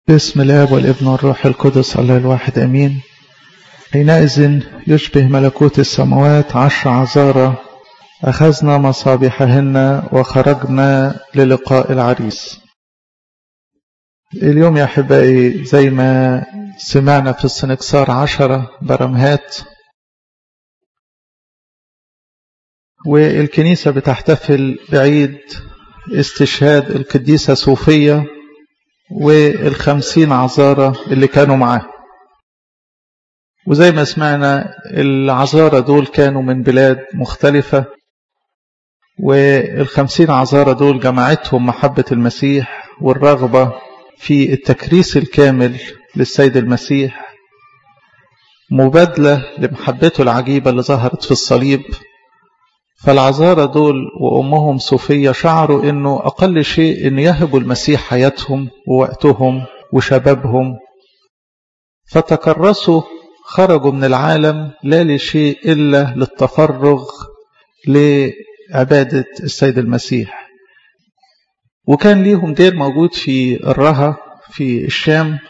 باسم الاب والابن والروح القدس الله الواحد امين حينئذ يشبه ملكوت السماوات عشر عذارى اخذنا مصابيحهن وخرجنا للقاء العريس اليوم يا احبائي زي ما سمعنا في السنكسار عشرة برمهات والكنيسة بتحتفل بعيد استشهاد القديسة صوفية والخمسين عذارة اللي كانوا معاه وزي ما سمعنا العذارة دول كانوا من بلاد مختلفة والخمسين عذارة دول جمعتهم محبة المسيح والرغبة في التكريس الكامل للسيد المسيح مبادلة لمحبته العجيبة اللي ظهرت في الصليب فالعذارى دول وأمهم صوفية شعروا أنه أقل شيء أن يهبوا المسيح حياتهم ووقتهم وشبابهم فتكرسوا خرجوا من العالم لا لشيء إلا للتفرغ لعبادة السيد المسيح وكان ليهم دير موجود في الرها في الشام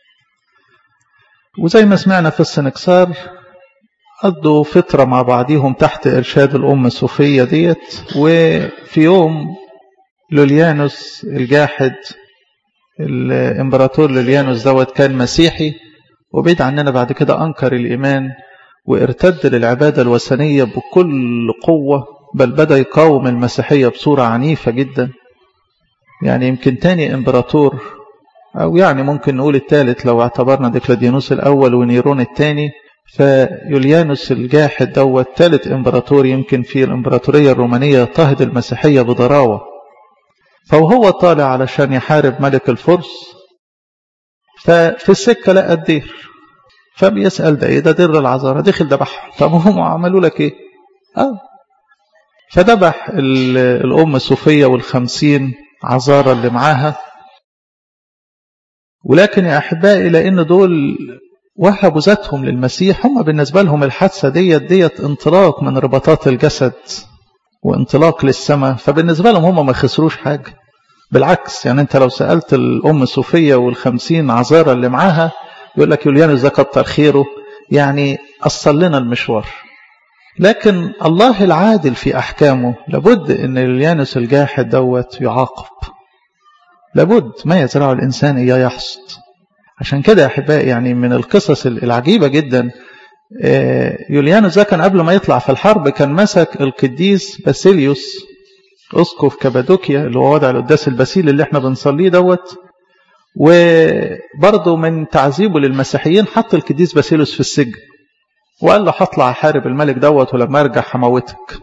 وزي ما سمعنا في السنكسار قضوا فترة مع بعضهم تحت إرشاد الأم صوفية ديت وفي يوم لوليانوس الجاحد الإمبراطور لوليانوس دوت كان مسيحي وبعد عننا بعد كده أنكر الإيمان وارتد للعبادة الوثنية بكل قوة بل بدأ يقاوم المسيحية بصورة عنيفة جدا يعني يمكن تاني إمبراطور أو يعني ممكن نقول الثالث لو اعتبرنا ديكلاديانوس الأول ونيرون الثاني فيوليانوس الجاحد دوت ثالث امبراطور يمكن في الامبراطوريه الرومانيه يضطهد المسيحيه بضراوه فوهو طالع علشان يحارب ملك الفرس ففي السكه لقى الدير فبيسال ده ايه ده دير العذارى دخل ذبحهم طب هم عملوا لك ايه؟ اه فذبح الام صوفيه والخمسين عذارى اللي معاها ولكن يا احبائي لان دول وهبوا ذاتهم للمسيح هم بالنسبة لهم الحادثة ديت ديت انطلاق من رباطات الجسد وانطلاق للسماء فبالنسبة لهم هم ما خسروش حاجة بالعكس يعني انت لو سألت الأم صوفية والخمسين عذارى اللي معاها يقول لك يوليانوس ده كتر خيره يعني أصل لنا المشوار لكن الله العادل في أحكامه لابد أن يوليانوس الجاحد دوت يعاقب لابد ما يزرعه الإنسان إياه يحصد عشان كده يا أحبائي يعني من القصص العجيبة جدا يوليانوس ده كان قبل ما يطلع في الحرب كان مسك القديس باسيليوس أسقف كابادوكيا اللي هو وضع القداس الباسيل اللي احنا بنصليه دوت وبرضه من تعذيبه للمسيحيين حط القديس باسيليوس في السجن وقال له هطلع احارب الملك دوت ولما ارجع هموتك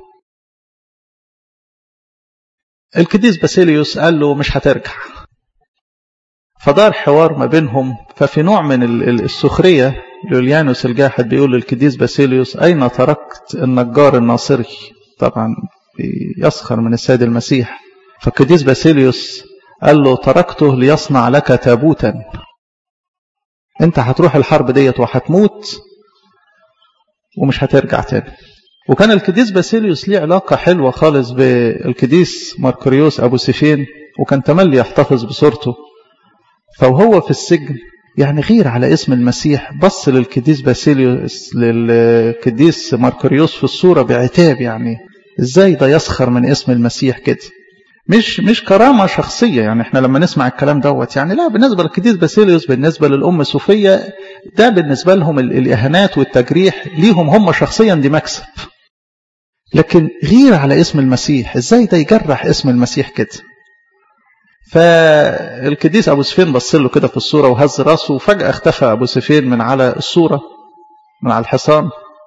القديس باسيليوس قال له مش هترجع فدار حوار ما بينهم ففي نوع من السخرية لوليانوس الجاحد بيقول للقديس باسيليوس أين تركت النجار الناصري طبعا يسخر من السيد المسيح فالقديس باسيليوس قال له تركته ليصنع لك تابوتا انت هتروح الحرب ديت وهتموت ومش هترجع تاني وكان القديس باسيليوس ليه علاقة حلوة خالص بالقديس ماركوريوس أبو سيفين وكان تملي يحتفظ بصورته فوهو في السجن يعني غير على اسم المسيح بص للقديس باسيليوس للقديس ماركوريوس في الصورة بعتاب يعني ازاي ده يسخر من اسم المسيح كده مش مش كرامة شخصية يعني احنا لما نسمع الكلام دوت يعني لا بالنسبة للقديس باسيليوس بالنسبة للأم صوفية ده بالنسبة لهم الإهانات والتجريح ليهم هم شخصيا دي مكسب لكن غير على اسم المسيح ازاي ده يجرح اسم المسيح كده فالقديس ابو سفين بص له كده في الصوره وهز راسه وفجاه اختفى ابو سفين من على الصوره من على الحصان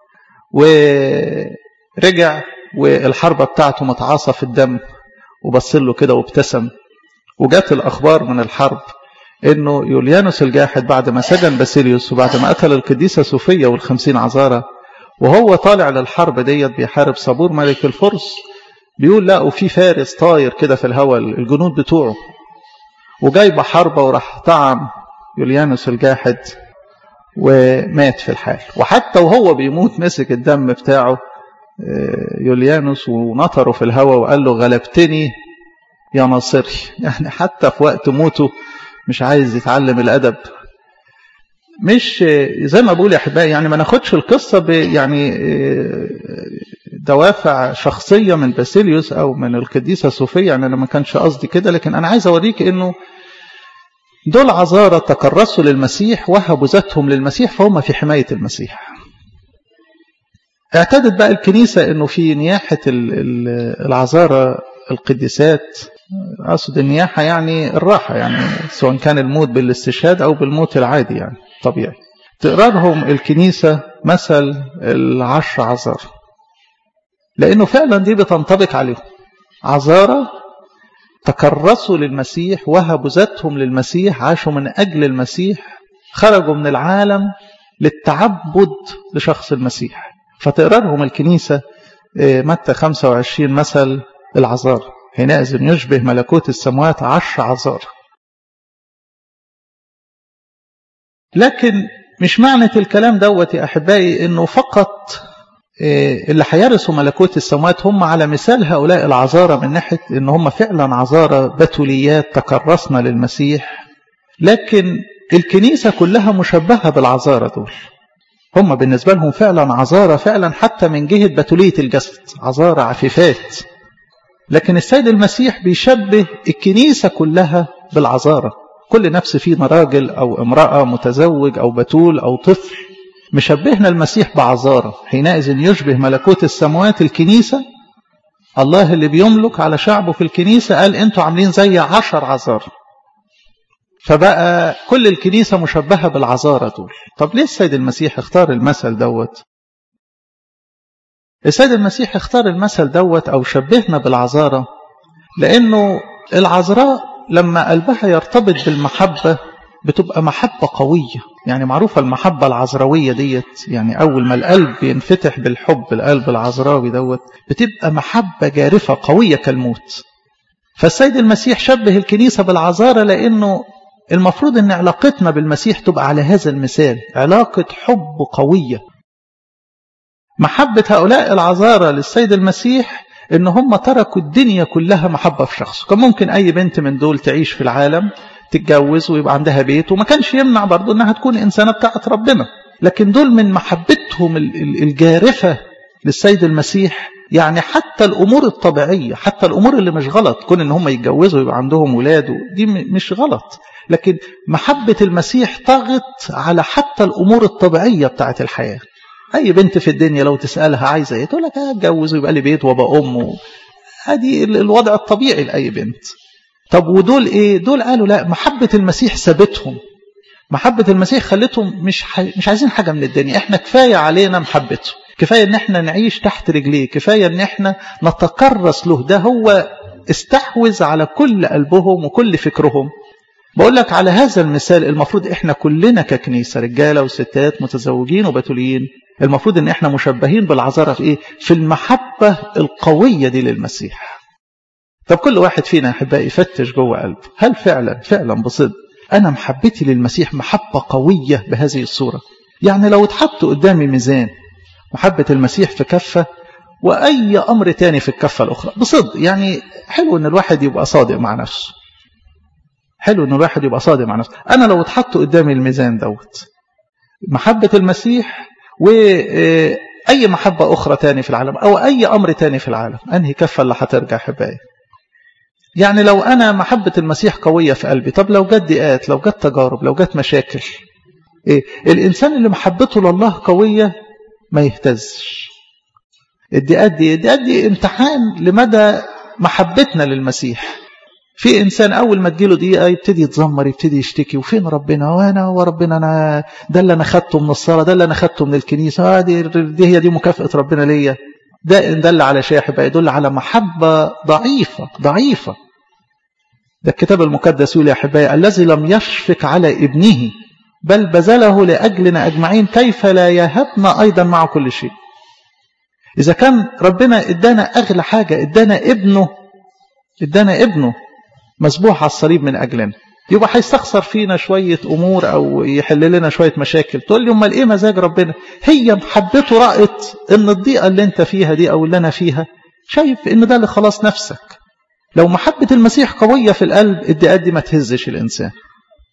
ورجع والحربه بتاعته متعاصه في الدم وبص له كده وابتسم وجات الاخبار من الحرب انه يوليانوس الجاحد بعد ما سجن باسيليوس وبعد ما قتل القديسه صوفيا والخمسين عذاره وهو طالع للحرب ديت بيحارب صابور ملك الفرس بيقول لا وفي فارس طاير كده في الهواء الجنود بتوعه وجايبه حربه وراح طعم يوليانوس الجاحد ومات في الحال وحتى وهو بيموت مسك الدم بتاعه يوليانوس ونطره في الهواء وقال له غلبتني يا ناصري يعني حتى في وقت موته مش عايز يتعلم الأدب مش زي ما بقول يا أحبائي يعني ما ناخدش القصة ب يعني دوافع شخصية من باسيليوس أو من القديسة صوفيا يعني أنا ما كانش قصدي كده لكن أنا عايز أوريك إنه دول عذارى تكرسوا للمسيح وهبوا ذاتهم للمسيح فهم في حماية المسيح اعتادت بقى الكنيسة انه في نياحة العذارى القديسات اقصد النياحة يعني الراحة يعني سواء كان الموت بالاستشهاد او بالموت العادي يعني طبيعي تقرا لهم الكنيسة مثل العشر عذارى لانه فعلا دي بتنطبق عليهم عذارى تكرسوا للمسيح وهبوا ذاتهم للمسيح عاشوا من أجل المسيح خرجوا من العالم للتعبد لشخص المسيح فتقرأ لهم الكنيسة متى 25 مثل العذار حينئذ يشبه ملكوت السماوات عشر عذار لكن مش معنى الكلام دوت يا أحبائي أنه فقط اللي هيرثوا ملكوت السماوات هم على مثال هؤلاء العذارى من ناحية ان هم فعلا عذارى بتوليات تكرسنا للمسيح لكن الكنيسة كلها مشبهة بالعذارى دول هم بالنسبة لهم فعلا عذارى فعلا حتى من جهة بتولية الجسد عذارى عفيفات لكن السيد المسيح بيشبه الكنيسة كلها بالعذارى كل نفس فينا راجل أو امرأة متزوج أو بتول أو طفل مشبهنا المسيح بعذارة حينئذ يشبه ملكوت السماوات الكنيسة الله اللي بيملك على شعبه في الكنيسة قال انتوا عاملين زي عشر عذارى فبقى كل الكنيسة مشبهة بالعذارة دول طب ليه السيد المسيح اختار المثل دوت السيد المسيح اختار المثل دوت أو شبهنا بالعذارة لأنه العذراء لما قلبها يرتبط بالمحبة بتبقى محبة قوية يعني معروفة المحبة العذراوية ديت يعني أول ما القلب ينفتح بالحب القلب العذراوي دوت بتبقى محبة جارفة قوية كالموت فالسيد المسيح شبه الكنيسة بالعذارة لأنه المفروض أن علاقتنا بالمسيح تبقى على هذا المثال علاقة حب قوية محبة هؤلاء العذارى للسيد المسيح ان هم تركوا الدنيا كلها محبة في شخصه كان ممكن اي بنت من دول تعيش في العالم تتجوز ويبقى عندها بيت وما كانش يمنع برضه انها تكون انسانة بتاعت ربنا لكن دول من محبتهم الجارفة للسيد المسيح يعني حتى الامور الطبيعية حتى الامور اللي مش غلط كون ان هم يتجوزوا ويبقى عندهم ولاد دي مش غلط لكن محبة المسيح طغت على حتى الامور الطبيعية بتاعت الحياة اي بنت في الدنيا لو تسالها عايزه ايه تقول لك اتجوز ويبقى لي بيت وابقى ام ادي الوضع الطبيعي لاي بنت طب ودول ايه دول قالوا لا محبه المسيح سابتهم محبه المسيح خلتهم مش ح... مش عايزين حاجه من الدنيا احنا كفايه علينا محبته كفايه ان احنا نعيش تحت رجليه كفايه ان احنا نتكرس له ده هو استحوذ على كل قلبهم وكل فكرهم بقول لك على هذا المثال المفروض احنا كلنا ككنيسه رجاله وستات متزوجين وبتوليين المفروض ان احنا مشبهين بالعذارى في ايه في المحبة القوية دي للمسيح طب كل واحد فينا احبائي يفتش جوه قلبه هل فعلا فعلا بصدق انا محبتي للمسيح محبة قوية بهذه الصورة يعني لو اتحط قدامي ميزان محبة المسيح في كفة واي امر تاني في الكفة الاخرى بصدق يعني حلو ان الواحد يبقى صادق مع نفسه حلو ان الواحد يبقى صادق مع نفسه انا لو اتحط قدامي الميزان دوت محبة المسيح وأي محبة أخرى تاني في العالم أو أي أمر تاني في العالم أنهي كفة اللي هترجع حبايبي يعني لو أنا محبة المسيح قوية في قلبي طب لو جت ضيقات لو جت تجارب لو جت مشاكل إيه؟ الإنسان اللي محبته لله قوية ما يهتزش الضيقات دي الضيقات دي امتحان لمدى محبتنا للمسيح في إنسان أول ما تجيله دقيقة يبتدي يتذمر يبتدي يشتكي وفين ربنا وأنا وربنا أنا ده اللي أنا خدته من الصلاة ده اللي أنا خدته من الكنيسة دي, دي هي دي مكافأة ربنا ليا ده إن دل على شيء يبقى يدل على محبة ضعيفة ضعيفة ده الكتاب المقدس يقول يا أحبائي الذي لم يشفق على ابنه بل بذله لأجلنا أجمعين كيف لا يهبنا أيضا مع كل شيء إذا كان ربنا إدانا أغلى حاجة إدانا ابنه إدانا ابنه مسبوح على الصليب من أجلنا يبقى هيستخسر فينا شوية أمور أو يحل لنا شوية مشاكل تقول لي أمال إيه مزاج ربنا هي محبته رأت إن الضيقة اللي أنت فيها دي أو اللي أنا فيها شايف إن ده اللي خلاص نفسك لو محبة المسيح قوية في القلب الضيقات دي ما تهزش الإنسان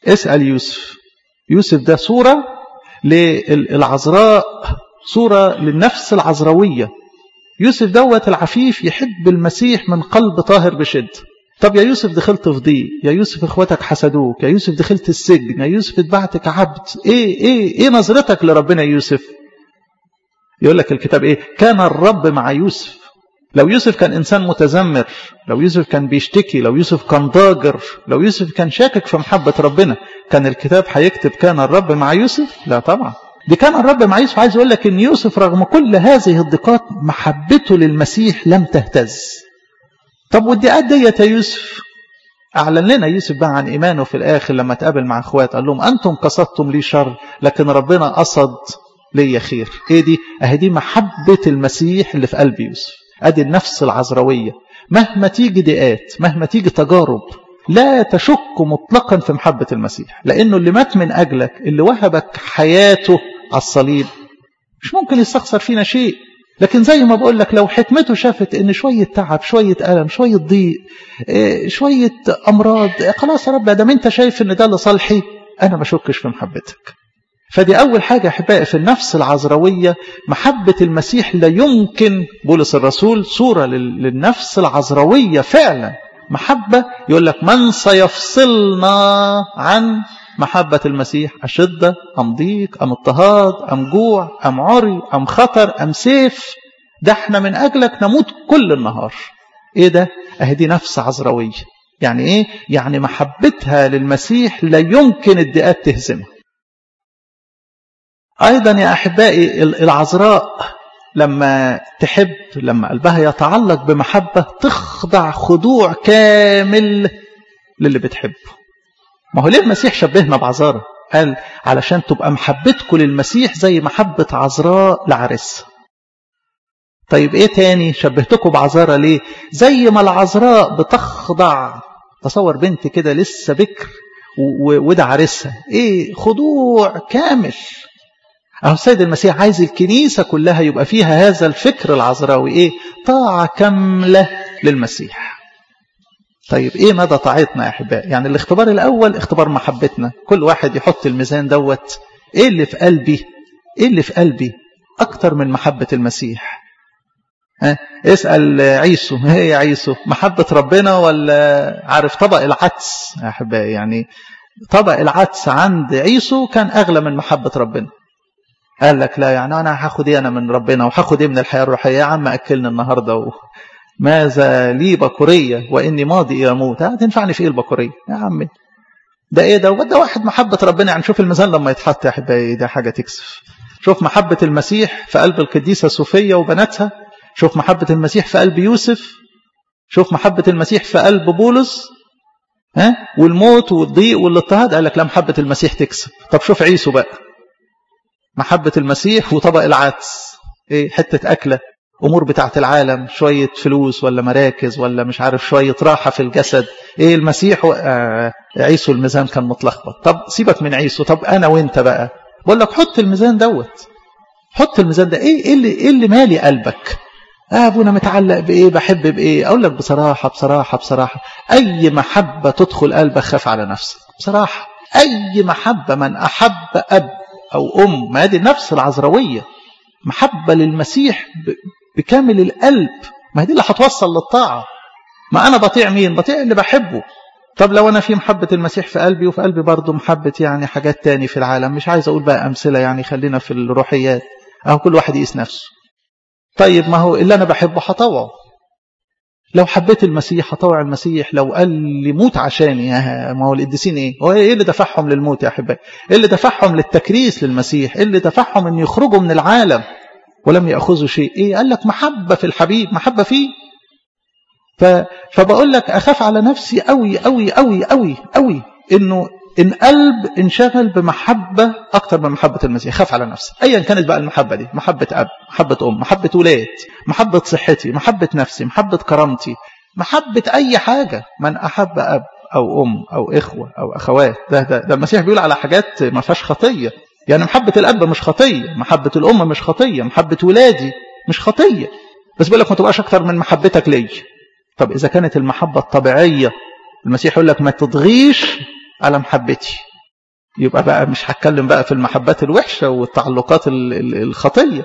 اسأل يوسف يوسف ده صورة للعذراء صورة للنفس العذراوية يوسف دوت العفيف يحب المسيح من قلب طاهر بشد طب يا يوسف دخلت في ضيق يا يوسف اخواتك حسدوك يا يوسف دخلت السجن يا يوسف اتبعتك عبد ايه ايه ايه نظرتك لربنا يا يوسف يقول لك الكتاب ايه كان الرب مع يوسف لو يوسف كان انسان متذمر لو يوسف كان بيشتكي لو يوسف كان ضاجر لو يوسف كان شاكك في محبة ربنا كان الكتاب هيكتب كان الرب مع يوسف لا طبعا دي كان الرب مع يوسف عايز يقول لك ان يوسف رغم كل هذه الضيقات محبته للمسيح لم تهتز طب والدقات ديت يا يوسف أعلن لنا يوسف بقى عن إيمانه في الآخر لما تقابل مع أخوات قال لهم أنتم قصدتم لي شر لكن ربنا قصد لي خير إيه دي؟ أهي دي محبة المسيح اللي في قلب يوسف أدي النفس العذراوية مهما تيجي ضيقات مهما تيجي تجارب لا تشك مطلقا في محبة المسيح لأنه اللي مات من أجلك اللي وهبك حياته على الصليب مش ممكن يستخسر فينا شيء لكن زي ما بقول لك لو حكمته شافت ان شوية تعب شوية ألم شوية ضيق شوية أمراض خلاص يا رب دام انت شايف ان ده لصالحي أنا ما شكش في محبتك فدي أول حاجة أحبائي في النفس العذراوية محبة المسيح لا يمكن بولس الرسول صورة للنفس العذراوية فعلا محبة يقول لك من سيفصلنا عن محبة المسيح أشدة أم ضيق أم اضطهاد أم جوع أم عري أم خطر أم سيف ده احنا من أجلك نموت كل النهار ايه ده اهي دي نفس عذراوية يعني ايه يعني محبتها للمسيح لا يمكن الدقات تهزمها أيضا يا أحبائي العذراء لما تحب لما قلبها يتعلق بمحبة تخضع خضوع كامل للي بتحبه ما هو ليه المسيح شبهنا بعذارة قال علشان تبقى محبتكم للمسيح زي محبة عذراء لعريسها طيب ايه تاني شبهتكم بعذارة ليه زي ما العذراء بتخضع تصور بنت كده لسه بكر وده عريسها ايه خضوع كامل أهو السيد المسيح عايز الكنيسة كلها يبقى فيها هذا الفكر العذراوي إيه؟ طاعة كاملة للمسيح طيب إيه مدى طاعتنا يا أحباء يعني الاختبار الأول اختبار محبتنا كل واحد يحط الميزان دوت إيه اللي في قلبي إيه اللي في قلبي أكتر من محبة المسيح ها؟ اسأل عيسو ايه يا عيسو محبة ربنا ولا عارف طبق العدس يا أحبائي يعني طبق العدس عند عيسو كان أغلى من محبة ربنا قال لك لا يعني أنا هاخد إيه أنا من ربنا وهاخد إيه من الحياة الروحية يا عم أكلني النهاردة و... ماذا لي بكورية وإني ماضي إلى موت هتنفعني في إيه البكورية يا عمي ده إيه ده وده واحد محبة ربنا يعني شوف الميزان لما يتحط يا أحبائي ده حاجة تكسف شوف محبة المسيح في قلب القديسة صوفية وبناتها شوف محبة المسيح في قلب يوسف شوف محبة المسيح في قلب بولس ها والموت والضيق والاضطهاد قال لك لا محبة المسيح تكسب طب شوف عيسو بقى محبة المسيح وطبق العدس ايه حتة أكلة أمور بتاعت العالم شوية فلوس ولا مراكز ولا مش عارف شوية راحة في الجسد ايه المسيح و... آه عيسو الميزان كان متلخبط طب سيبك من عيسو طب أنا وانت بقى بقول لك حط الميزان دوت حط الميزان ده ايه, إيه اللي ايه اللي مالي قلبك آه ابونا متعلق بايه بحب بايه اقول لك بصراحة بصراحة بصراحة اي محبة تدخل قلبك خاف على نفسك بصراحة اي محبة من احب اب أو أم ما هذه النفس العذراوية محبة للمسيح بكامل القلب ما دي اللي هتوصل للطاعة ما أنا بطيع مين بطيع اللي بحبه طب لو أنا في محبة المسيح في قلبي وفي قلبي برضه محبة يعني حاجات تاني في العالم مش عايز أقول بقى أمثلة يعني خلينا في الروحيات أهو كل واحد يقيس نفسه طيب ما هو اللي أنا بحبه هطوعه لو حبيت المسيح هطوع المسيح لو قال لي موت عشاني ما هو القديسين ايه هو ايه اللي دفعهم للموت يا احبائي ايه اللي دفعهم للتكريس للمسيح ايه اللي دفعهم ان يخرجوا من العالم ولم ياخذوا شيء ايه قال لك محبه في الحبيب محبه فيه ف... فبقول لك اخاف على نفسي قوي قوي قوي قوي قوي انه ان قلب انشغل بمحبه اكتر من محبه المسيح خاف على نفسي ايا كانت بقى المحبه دي محبه اب محبه ام محبه ولاد محبه صحتي محبه نفسي محبه كرامتي محبه اي حاجه من احب اب او ام او اخوه او اخوات ده ده, ده المسيح بيقول على حاجات ما فيهاش خطيه يعني محبه الاب مش خطيه محبه الام مش خطيه محبه ولادي مش خطيه بس بيقول لك ما تبقاش اكتر من محبتك ليا طب اذا كانت المحبه الطبيعيه المسيح يقول لك ما تضغيش على محبتي يبقى بقى مش هتكلم بقى في المحبات الوحشة والتعلقات الخطية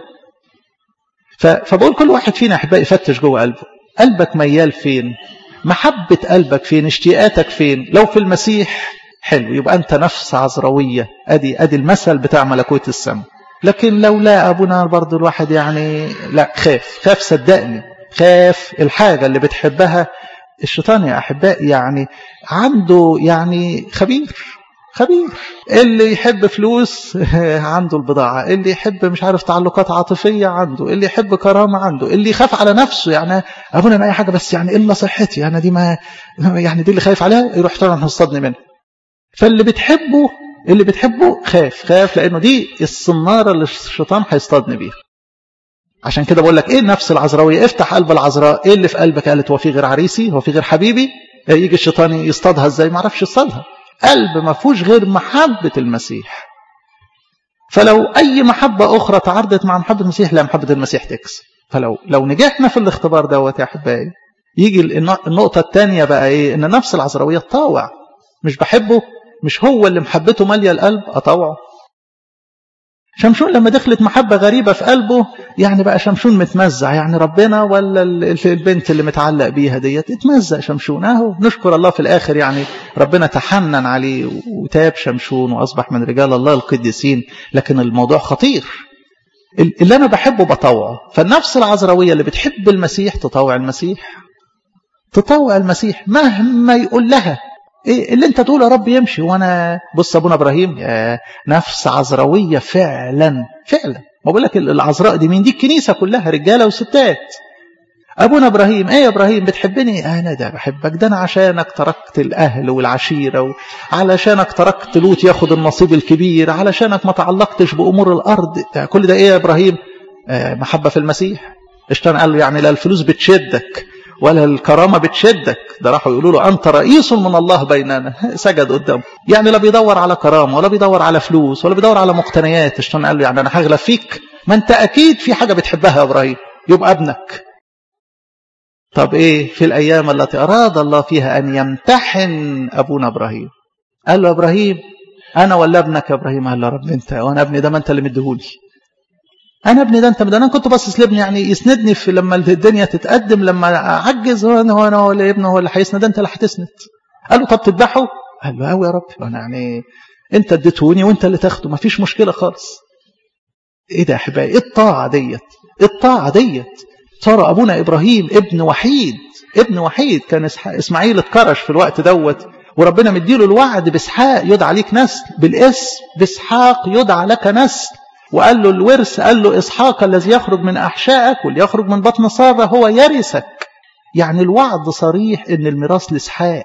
فبقول كل واحد فينا أحبائي يفتش جوه قلبه قلبك ميال فين محبة قلبك فين اشتياقاتك فين لو في المسيح حلو يبقى أنت نفس عذروية أدي, أدي المثل بتاع ملكوت السماء لكن لو لا أبونا برضو الواحد يعني لا خاف خاف صدقني خاف الحاجة اللي بتحبها الشيطان يا أحبائي يعني عنده يعني خبير خبير اللي يحب فلوس عنده البضاعة اللي يحب مش عارف تعلقات عاطفية عنده اللي يحب كرامة عنده اللي يخاف على نفسه يعني أبونا أنا أي حاجة بس يعني إلا صحتي أنا دي ما يعني دي اللي خايف عليها يروح طبعا هصطدني منها فاللي بتحبه اللي بتحبه خاف خاف لأنه دي الصنارة اللي الشيطان هيصطادني بيها عشان كده بقول لك ايه النفس العذراويه افتح قلب العذراء ايه اللي في قلبك قالت هو في غير عريسي هو في غير حبيبي يجي الشيطان يصطادها ازاي ما عرفش يصطادها قلب ما فيهوش غير محبه المسيح فلو اي محبه اخرى تعارضت مع محبه المسيح لا محبه المسيح تكسب فلو لو نجحنا في الاختبار دوت يا احبائي يجي النقطه الثانيه بقى ايه ان النفس العذراويه تطاوع مش بحبه مش هو اللي محبته ماليه القلب اطوعه شمشون لما دخلت محبة غريبة في قلبه يعني بقى شمشون متمزع يعني ربنا ولا البنت اللي متعلق بيها ديت اتمزع شمشون اهو نشكر الله في الآخر يعني ربنا تحنن عليه وتاب شمشون وأصبح من رجال الله القديسين لكن الموضوع خطير اللي أنا بحبه بطوعه فالنفس العذراوية اللي بتحب المسيح تطوع المسيح تطوع المسيح مهما يقول لها إيه اللي انت تقول يا رب يمشي وانا بص ابونا ابراهيم نفس عذراويه فعلا فعلا ما بقول لك العذراء دي مين دي الكنيسه كلها رجاله وستات ابونا ابراهيم ايه يا ابراهيم بتحبني انا ده بحبك ده انا عشانك تركت الاهل والعشيره وعلشانك تركت لوط ياخد النصيب الكبير علشانك ما تعلقتش بامور الارض ده كل ده ايه يا ابراهيم آه محبه في المسيح اشتان قال له يعني لا الفلوس بتشدك ولا الكرامة بتشدك ده راحوا يقولوا له أنت رئيس من الله بيننا سجد قدامه يعني لا بيدور على كرامة ولا بيدور على فلوس ولا بيدور على مقتنيات الشيطان قال له يعني أنا هغلب فيك ما أنت أكيد في حاجة بتحبها يا إبراهيم يبقى ابنك طب إيه في الأيام التي أراد الله فيها أن يمتحن أبونا إبراهيم قال له إبراهيم أنا ولا ابنك يا إبراهيم قال له رب أنت وأنا ابني ده ما أنت اللي مديهولي انا ابني ده انت ده انا كنت باصص لابني يعني يسندني في لما الدنيا تتقدم لما اعجز هو انا هو انا ولا ابنه هو اللي هيسند انت اللي هتسند قال له طب تذبحه قال له قوي يا رب انا يعني انت اديتوني وانت اللي تاخده ما فيش مشكله خالص ايه ده يا احبائي ايه الطاعه ديت ايه الطاعه ديت صار ابونا ابراهيم ابن وحيد ابن وحيد كان اسماعيل اتكرش في الوقت دوت وربنا مديله الوعد باسحاق يدعى ليك نسل بالاسم باسحاق يدعى لك نسل وقال له الورث قال له إسحاق الذي يخرج من أحشائك واللي يخرج من بطن سارة هو يرثك يعني الوعد صريح إن الميراث لإسحاق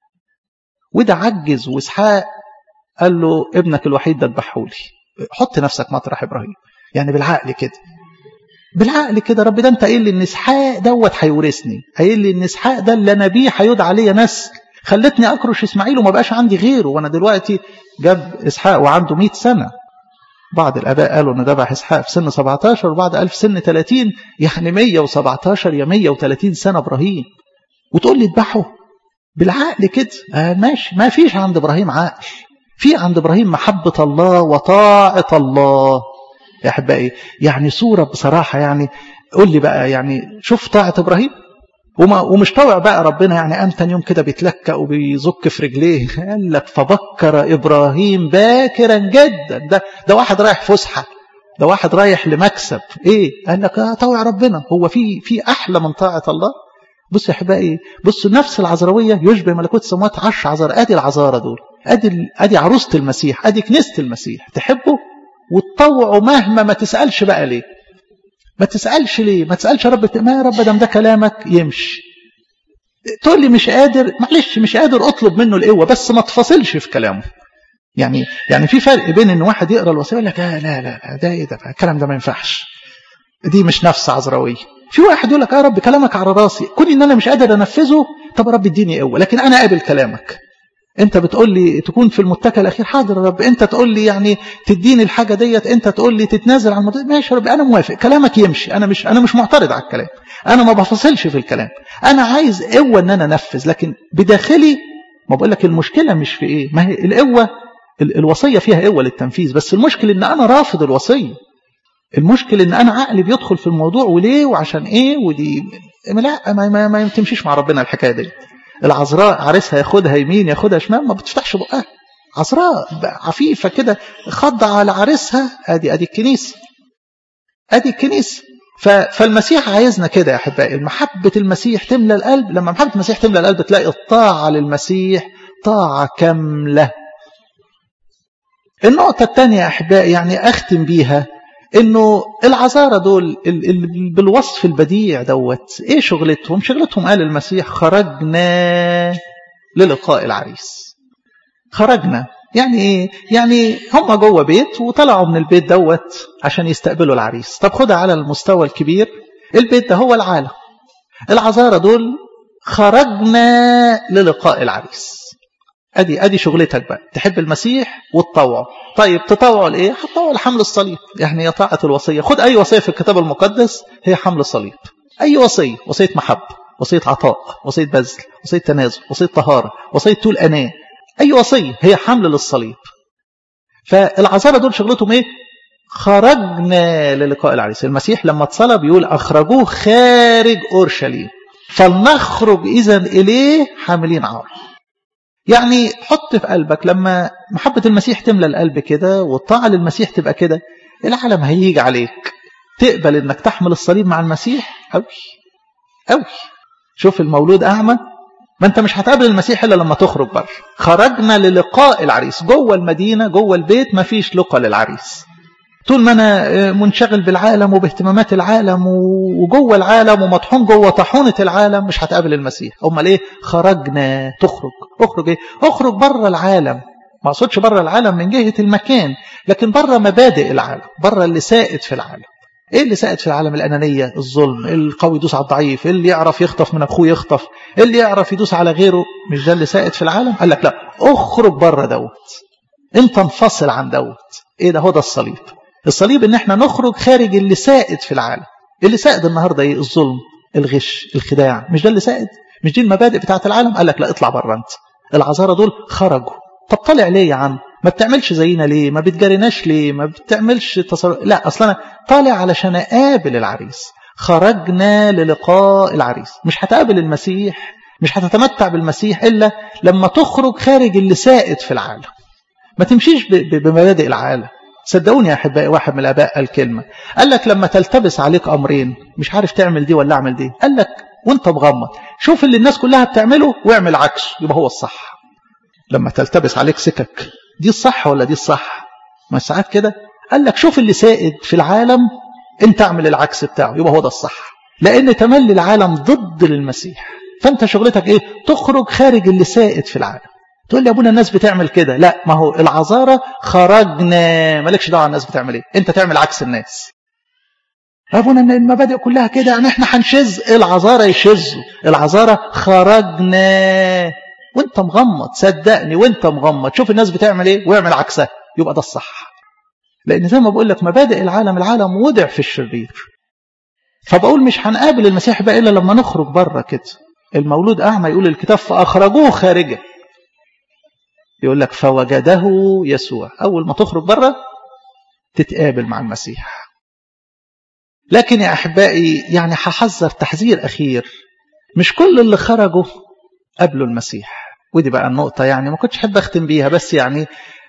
وده عجز وإسحاق قال له ابنك الوحيد ده اذبحه لي حط نفسك مطرح إبراهيم يعني بالعقل كده بالعقل كده رب ده انت قايل لي ان اسحاق دوت هيورثني قايل لي ان اسحاق ده اللي انا بيه هيدعى ليا نسل خلتني اكرش اسماعيل وما بقاش عندي غيره وانا دلوقتي جاب اسحاق وعنده 100 سنه بعض الآباء قالوا أن ذبح إسحاق في سن 17 وبعض قال في سن 30 يعني 117 يا 130 سنة إبراهيم وتقول لي اذبحه بالعقل كده آه ماشي ما فيش عند إبراهيم عقل في عند إبراهيم محبة الله وطاعة الله يا أحبائي يعني صورة بصراحة يعني قول لي بقى يعني شوف طاعة إبراهيم وما ومش طوع بقى ربنا يعني أمتن يوم كده بيتلكأ وبيزك في رجليه قال لك فبكر إبراهيم باكرا جدا ده ده واحد رايح فسحة ده واحد رايح لمكسب إيه قال لك آه طوع ربنا هو في في أحلى من طاعة الله بص يا أحبائي بصوا نفس العذراوية يشبه ملكوت السماوات عشر عذار أدي العذارى دول أدي أدي عروسة المسيح أدي كنيسة المسيح تحبه وتطوعه مهما ما تسألش بقى ليه ما تسألش ليه ما تسألش يا رب ما يا رب دام ده كلامك يمشي تقول لي مش قادر معلش مش قادر اطلب منه القوة بس ما تفاصلش في كلامه يعني يعني في فرق بين ان واحد يقرا الوصيه يقول لك لا لا لا ده ايه ده الكلام ده ما ينفعش دي مش نفس عذراويه في واحد يقول لك يا رب كلامك على راسي كون ان انا مش قادر انفذه طب يا رب اديني قوه لكن انا قابل كلامك انت بتقول لي تكون في المتكى الاخير حاضر يا رب انت تقول لي يعني تديني الحاجه ديت انت تقول لي تتنازل عن الموضوع ماشي يا رب انا موافق كلامك يمشي انا مش انا مش معترض على الكلام انا ما بفصلش في الكلام انا عايز قوه ان انا انفذ لكن بداخلي ما بقول لك المشكله مش في ايه ما هي القوه الوصية فيها قوة للتنفيذ بس المشكل ان انا رافض الوصية المشكل ان انا عقلي بيدخل في الموضوع وليه وعشان ايه ودي لا ما, ما, ما تمشيش مع ربنا الحكاية دي العذراء عريسها ياخدها يمين ياخدها شمال ما بتفتحش بقها عذراء عفيفة كده خضع لعريسها ادي ادي الكنيسة ادي الكنيسة فالمسيح عايزنا كده يا احبائي محبة المسيح تملى القلب لما محبة المسيح تملى القلب تلاقي الطاعة للمسيح طاعة كاملة النقطة الثانية يا احبائي يعني اختم بيها انه العذارى دول بالوصف البديع دوت ايه شغلتهم شغلتهم قال المسيح خرجنا للقاء العريس خرجنا يعني ايه يعني هم جوه بيت وطلعوا من البيت دوت عشان يستقبلوا العريس طب خدها على المستوى الكبير البيت ده هو العالم العذارى دول خرجنا للقاء العريس ادي ادي شغلتك بقى تحب المسيح وتطوعه طيب تطوعه لايه هتطوع لحمل الصليب يعني هي طاعه الوصيه خد اي وصيه في الكتاب المقدس هي حمل الصليب اي وصيه وصيه محبه وصيه عطاء وصيه بذل وصيه تنازل وصيه طهاره وصيه طول اناه اي وصيه هي حمل للصليب فالعذارى دول شغلتهم ايه خرجنا للقاء العريس المسيح لما اتصلى بيقول اخرجوه خارج اورشليم فلنخرج اذا اليه حاملين عار يعني حط في قلبك لما محبة المسيح تملى القلب كده والطاعة للمسيح تبقى كده العالم هيجي عليك تقبل انك تحمل الصليب مع المسيح قوي قوي شوف المولود اعمى ما انت مش هتقابل المسيح الا لما تخرج بره خرجنا للقاء العريس جوه المدينه جوه البيت ما فيش لقاء للعريس طول ما انا منشغل بالعالم وباهتمامات العالم وجوه العالم ومطحون جوه طاحونه العالم مش هتقابل المسيح امال ايه خرجنا تخرج اخرج ايه اخرج بره العالم ما اقصدش بره العالم من جهه المكان لكن بره مبادئ العالم بره اللي سائد في العالم ايه اللي سائد في العالم الانانيه الظلم القوي يدوس على الضعيف اللي يعرف يخطف من اخوه يخطف اللي يعرف يدوس على غيره مش ده اللي سائد في العالم قال لك لا اخرج بره دوت انت انفصل عن دوت ايه ده هو ده الصليب الصليب ان احنا نخرج خارج اللي سائد في العالم اللي سائد النهارده ايه الظلم الغش الخداع مش ده اللي سائد مش دي المبادئ بتاعت العالم قال لك لا اطلع بره انت العذارى دول خرجوا طب طالع ليه يا عم ما بتعملش زينا ليه ما بتجاريناش ليه ما بتعملش تصرف لا اصلا انا طالع علشان اقابل العريس خرجنا للقاء العريس مش هتقابل المسيح مش هتتمتع بالمسيح الا لما تخرج خارج اللي سائد في العالم ما تمشيش بمبادئ العالم صدقوني يا احبائي واحد من الاباء قال كلمه قال لك لما تلتبس عليك امرين مش عارف تعمل دي ولا اعمل دي قال لك وانت مغمض شوف اللي الناس كلها بتعمله واعمل عكسه يبقى هو الصح لما تلتبس عليك سكك دي الصح ولا دي الصح ما ساعات كده قال لك شوف اللي سائد في العالم انت اعمل العكس بتاعه يبقى هو ده الصح لان تملي العالم ضد للمسيح فانت شغلتك ايه تخرج خارج اللي سائد في العالم تقول لي يا ابونا الناس بتعمل كده لا ما هو العذارى خرجنا مالكش دعوه الناس بتعمل ايه انت تعمل عكس الناس يا ابونا المبادئ كلها كده يعني احنا هنشز العذارى يشزوا العذارى خرجنا وانت مغمض صدقني وانت مغمض شوف الناس بتعمل ايه واعمل عكسها يبقى ده الصح لان زي ما بقول لك مبادئ العالم العالم وضع في الشرير فبقول مش هنقابل المسيح بقى الا لما نخرج بره كده المولود اعمى يقول الكتاب فاخرجوه خارجه يقول لك فوجده يسوع اول ما تخرج بره تتقابل مع المسيح لكن يا احبائي يعني هحذر تحذير اخير مش كل اللي خرجوا قبلوا المسيح ودي بقى النقطة يعني ما كنتش أحب أختم بيها بس يعني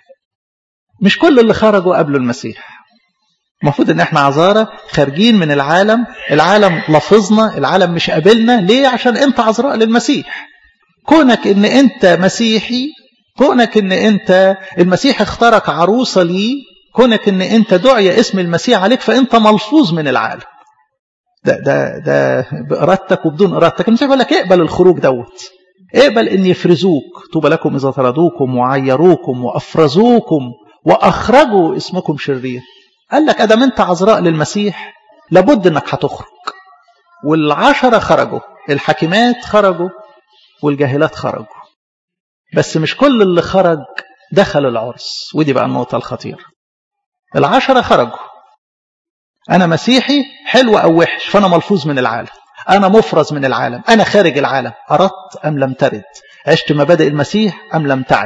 مش كل اللي خرجوا قبلوا المسيح المفروض ان احنا عذارى خارجين من العالم العالم لفظنا العالم مش قابلنا ليه عشان انت عذراء للمسيح كونك ان انت مسيحي كونك ان انت المسيح اختارك عروسة ليه كونك ان انت دعي اسم المسيح عليك فانت ملفوظ من العالم ده ده ده بارادتك وبدون ارادتك المسيح بيقول لك اقبل الخروج دوت اقبل ان يفرزوك طوبى لكم اذا طردوكم وعيروكم وافرزوكم واخرجوا اسمكم شرير قال لك ادام انت عذراء للمسيح لابد انك هتخرج والعشره خرجوا الحاكمات خرجوا والجاهلات خرجوا بس مش كل اللي خرج دخل العرس ودي بقى النقطه الخطيره العشره خرجوا انا مسيحي حلو او وحش فانا ملفوظ من العالم أنا مفرز من العالم أنا خارج العالم أردت أم لم ترد عشت مبادئ المسيح أم لم تعش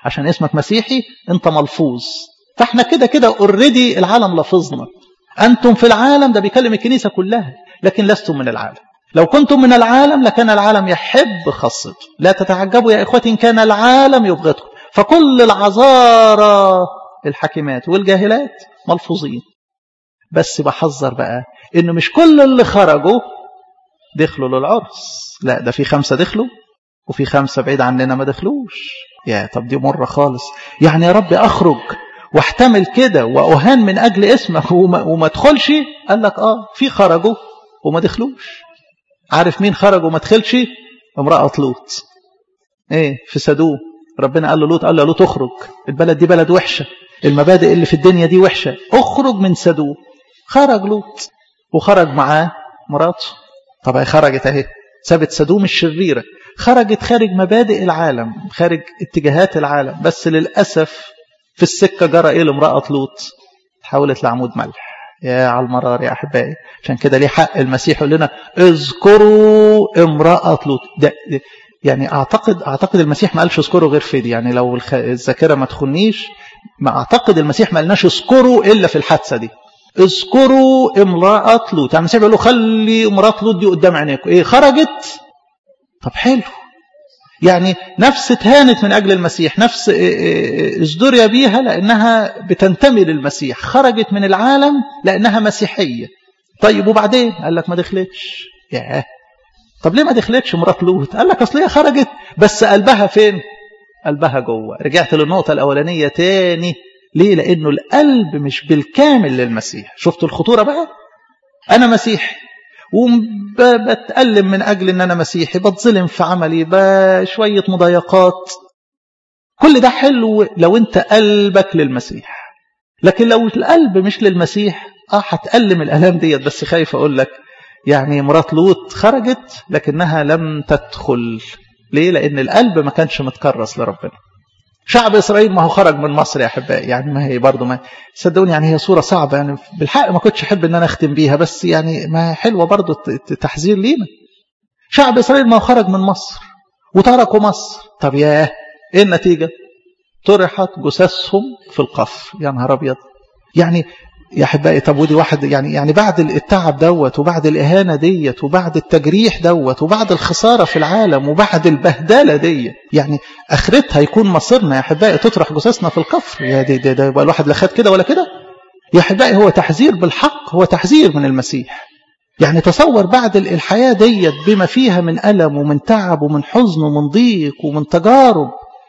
عشان اسمك مسيحي انت ملفوظ فاحنا كده كده اوريدي العالم لفظنا انتم في العالم ده بيكلم الكنيسه كلها لكن لستم من العالم لو كنتم من العالم لكان العالم يحب خاصته لا تتعجبوا يا اخوتي ان كان العالم يبغضكم فكل العذارى الحكيمات والجاهلات ملفوظين بس بحذر بقى انه مش كل اللي خرجوا دخلوا للعرس لا ده في خمسة دخلوا وفي خمسة بعيد عننا ما دخلوش يا طب دي مرة خالص يعني يا رب أخرج واحتمل كده وأهان من أجل اسمك وما, وما ادخلش قال لك آه في خرجوا وما دخلوش عارف مين خرج وما دخلش امرأة لوط ايه في سدوم ربنا قال له لوط قال له لوط اخرج البلد دي بلد وحشة المبادئ اللي في الدنيا دي وحشة اخرج من سدوم خرج لوط وخرج معاه مراته طبعا خرجت اهي سابت سدوم الشريرة خرجت خارج مبادئ العالم خارج اتجاهات العالم بس للأسف في السكة جرى ايه لامرأة لوط تحولت لعمود ملح يا على المرار يا أحبائي عشان كده ليه حق المسيح يقول لنا اذكروا امرأة لوط ده يعني أعتقد أعتقد المسيح ما قالش اذكروا غير في دي يعني لو الذاكرة ما تخنيش ما أعتقد المسيح ما قالناش اذكروا إلا في الحادثة دي اذكروا امرأة لوط يعني المسيح بيقول له خلي امرأة لوط دي قدام عينيكم ايه خرجت طب حلو يعني نفس اتهانت من أجل المسيح نفس ازدري بيها لأنها بتنتمي للمسيح خرجت من العالم لأنها مسيحية طيب وبعدين قال لك ما دخلتش ياه طب ليه ما دخلتش مرات لوط قال لك أصل هي خرجت بس قلبها فين قلبها جوه رجعت للنقطة الأولانية تاني ليه لأنه القلب مش بالكامل للمسيح شفتوا الخطورة بقى أنا مسيحي وبتألم من أجل أن أنا مسيحي بتظلم في عملي بشوية مضايقات كل ده حلو لو أنت قلبك للمسيح لكن لو القلب مش للمسيح آه هتألم الألام ديت بس خايف أقول لك يعني مرات لوط خرجت لكنها لم تدخل ليه لأن القلب ما كانش متكرس لربنا شعب إسرائيل ما هو خرج من مصر يا أحبائي يعني ما هي برضه ما صدقوني يعني هي صورة صعبة يعني بالحق ما كنتش أحب إن أنا أختم بيها بس يعني ما حلوة برضه تحذير لينا شعب إسرائيل ما هو خرج من مصر وتركوا مصر طب ياه إيه النتيجة طرحت جثثهم في القفر يا نهار أبيض يعني يا احبائي طب ودي واحد يعني يعني بعد التعب دوت وبعد الاهانه ديت وبعد التجريح دوت وبعد الخساره في العالم وبعد البهدله ديت يعني اخرتها يكون مصيرنا يا احبائي تطرح جثثنا في القفر يا دي ده, ده يبقى الواحد لا خد كده ولا كده يا احبائي هو تحذير بالحق هو تحذير من المسيح يعني تصور بعد الحياه ديت بما فيها من الم ومن تعب ومن حزن ومن ضيق ومن تجارب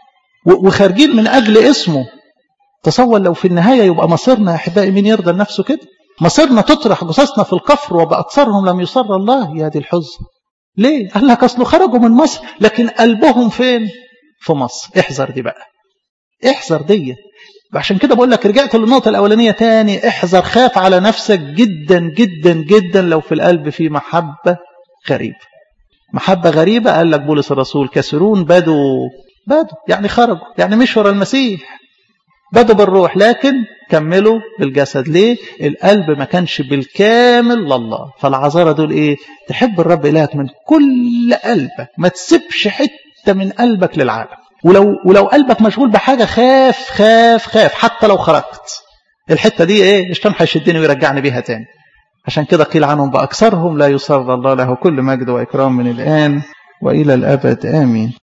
وخارجين من اجل اسمه تصور لو في النهاية يبقى مصيرنا يا أحبائي مين يرضى لنفسه كده مصيرنا تطرح جثثنا في الكفر وبأكثرهم لم يصر الله يا دي الحزن ليه قال لك أصله خرجوا من مصر لكن قلبهم فين في مصر احذر دي بقى احذر دي عشان كده بقول لك رجعت للنقطة الأولانية تاني احذر خاف على نفسك جدا جدا جدا لو في القلب في محبة غريبة محبة غريبة قال لك بولس الرسول كسرون بدوا بدوا يعني خرجوا يعني مش ورا المسيح بدوا بالروح لكن كملوا بالجسد ليه القلب ما كانش بالكامل لله فالعذارى دول ايه تحب الرب إلهك من كل قلبك ما تسيبش حتة من قلبك للعالم ولو, ولو قلبك مشغول بحاجة خاف خاف خاف حتى لو خرجت الحتة دي ايه الشيطان هيشدني ويرجعني بيها تاني عشان كده قيل عنهم بأكثرهم لا يصر الله له كل مجد وإكرام من الآن وإلى الأبد آمين